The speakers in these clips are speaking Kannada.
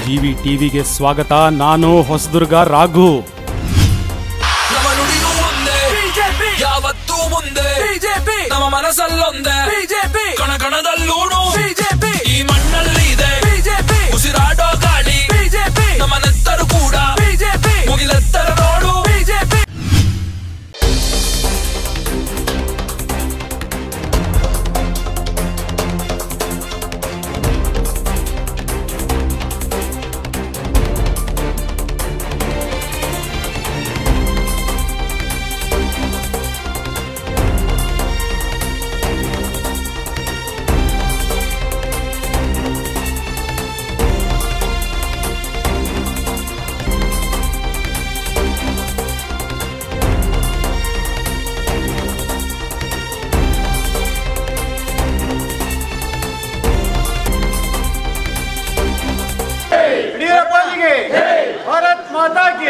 ಜಿವಿ ಟಿವಿಗೆ ಸ್ವಾಗತ ನಾನು ಹೊಸದುರ್ಗ ರಾಘು ನಮ್ಮ ನುಡಿಯು ಒಂದೇ ಬಿಜೆಪಿ ಯಾವತ್ತೂ ಮುಂದೆ ಬಿಜೆಪಿ ನಮ್ಮ ಮನಸ್ಸಲ್ಲೊಂದೇ ಬಿಜೆಪಿ ಕಣ ಕಣದಲ್ಲೂನು ಬಿಜೆಪಿ ಈ ಮಣ್ಣಲ್ಲಿ ಇದೆ ಬಿಜೆಪಿ ಉಸಿರಾಡೋ ಗಾಳಿ ಬಿಜೆಪಿ ನಮ್ಮ ನೆತ್ತರು ಕೂಡ ಬಿಜೆಪಿ ಮುಗಿಲೆತ್ತರ ನೋಡು ಬಿಜೆಪಿ ಯಡಿಯೂರಪ್ಪನಿಗೆ ಭಾರತ್ ಮಾತಾ ಕಿ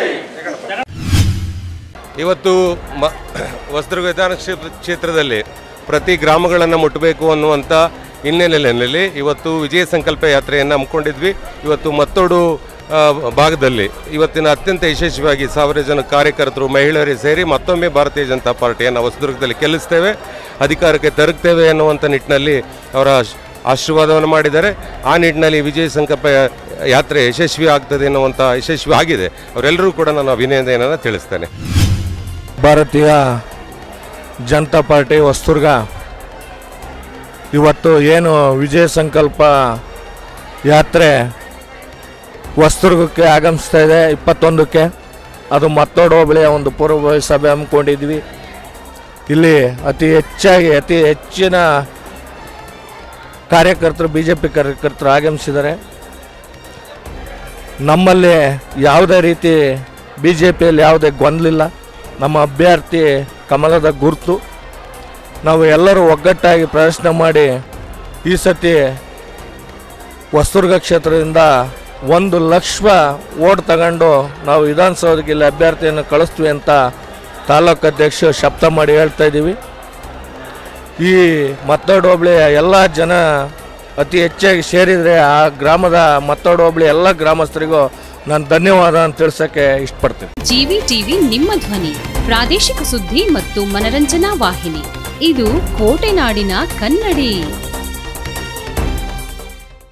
ಇವತ್ತು ಮ ಹೊಸದುರ್ಗ ವಿಧಾನ ಕ್ಷೇತ್ರ- ಕ್ಷೇತ್ರದಲ್ಲಿ ಪ್ರತಿ ಗ್ರಾಮಗಳನ್ನು ಮುಟ್ಟಬೇಕು ಅನ್ನುವಂಥ ಹಿನ್ನೆಲೆಯಲ್ಲಿ ಇವತ್ತು ವಿಜಯ ಸಂಕಲ್ಪ ಯಾತ್ರೆಯನ್ನು ಹಮ್ಮಿಕೊಂಡಿದ್ವಿ ಇವತ್ತು ಮತ್ತೋಡು ಆ, ಭಾಗದಲ್ಲಿ ಇವತ್ತಿನ ಅತ್ಯಂತ ಯಶಸ್ವಿಯಾಗಿ ಸಾವಿರ ಜನ ಕಾರ್ಯಕರ್ತರು ಮಹಿಳೆಯರೇ ಸೇರಿ ಮತ್ತೊಮ್ಮೆ ಭಾರತೀಯ ಜನತಾ ಪಾರ್ಟಿಯನ್ನು ಹೊಸದುರ್ಗದಲ್ಲಿ ಗೆಲ್ಲಿಸ್ತೇವೆ ಅಧಿಕಾರಕ್ಕೆ ತರುತ್ತೇವೆ ಅನ್ನುವಂಥ ನಿಟ್ಟಿನಲ್ಲಿ ಅವರ ಆಶ್- ಆಶೀರ್ವಾದವನ್ನು ಮಾಡಿದ್ದಾರೆ ಆ ನಿಟ್ಟಿನಲ್ಲಿ ವಿಜಯ ಸಂಕಲ್ಪ ಯಾ- ಯಾತ್ರೆ ಯಶಸ್ವಿ ಆಗ್ತದೆ ಅನ್ನುವಂಥ ಯಶಸ್ವಿ ಆಗಿದೆ ಅವರೆಲ್ಲರೂ ಕೂಡ ನಾನು ಅಭಿನಂದನೆಯನ್ನು ತಿಳಿಸ್ತೇನೆ ಭಾರತೀಯ ಜನತಾ ಪಾರ್ಟಿ ಹೊಸದುರ್ಗ ಇವತ್ತು ಏನು ವಿಜಯ ಸಂಕಲ್ಪ ಯಾತ್ರೆ ಹೊಸದುರ್ಗಕ್ಕೆ ಆಗಮಿಸ್ತಾ ಇದೆ ಇಪ್ಪತ್ತೊಂದಕ್ಕೆ ಅದು ಮತ್ತೋಡು ಹೋಬಳಿಯ ಒಂದು ಪೂರ್ವಭಾವಿ ಸಭೆ ಹಮ್ಮಿಕೊಂಡಿದ್ವಿ ಇಲ್ಲಿ ಅತಿ ಹೆಚ್ಚಾಗಿ ಅತಿ ಹೆಚ್ಚಿನ ಕಾರ್ಯಕರ್ತರು ಬಿ ಜೆ ಪಿ ಕಾರ್ಯಕರ್ತರು ಆಗಮಿಸಿದ್ದಾರೆ ನಮ್ಮಲ್ಲಿ ಯಾವುದೇ ರೀತಿ ಬಿ ಜೆ ಪಿಯಲ್ಲಿ ಯಾವುದೇ ಗೊಂದಲಿಲ್ಲ ನಮ್ಮ ಅಭ್ಯರ್ಥಿ ಕಮಲದ ಗುರುತು ನಾವು ಎಲ್ಲರೂ ಒಗ್ಗಟ್ಟಾಗಿ ಪ್ರದರ್ಶನ ಮಾಡಿ ಈ ಸತಿ ಹೊಸದುರ್ಗ ಕ್ಷೇತ್ರದಿಂದ ಒಂದು ಲಕ್ಷ ಓಟ್ ತಗೊಂಡು ನಾವು ವಿಧಾನಸೌಧಕ್ಕೆ ಇಲ್ಲಿ ಅಭ್ಯರ್ಥಿಯನ್ನು ಕಳಿಸ್ತೀವಿ ಅಂತ ತಾಲೂಕು ಅಧ್ಯಕ್ಷ ಶಬ್ದ ಮಾಡಿ ಹೇಳ್ತಾ ಇದ್ದೀವಿ ಈ ಮತ್ತೋಡು ಹೋಬಳಿಯ ಎಲ್ಲ ಜನ ಅತಿ ಹೆಚ್ಚಾಗಿ ಸೇರಿದರೆ ಆ ಗ್ರಾಮದ ಮತ್ತೋಡು ಹೋಬಳಿ ಎಲ್ಲ ಗ್ರಾಮಸ್ಥರಿಗೂ ನಾನು ಧನ್ಯವಾದ ಅಂತ ತಿಳಿಸೋಕ್ಕೆ ಇಷ್ಟಪಡ್ತೀನಿ ಜಿವಿ ಟಿವಿ ನಿಮ್ಮ ಧ್ವನಿ ಪ್ರಾದೇಶಿಕ ಸುದ್ದಿ ಮತ್ತು ಮನರಂಜನಾ ವಾಹಿನಿ ಇದು ಕೋಟೆನಾಡಿನ ಕನ್ನಡಿ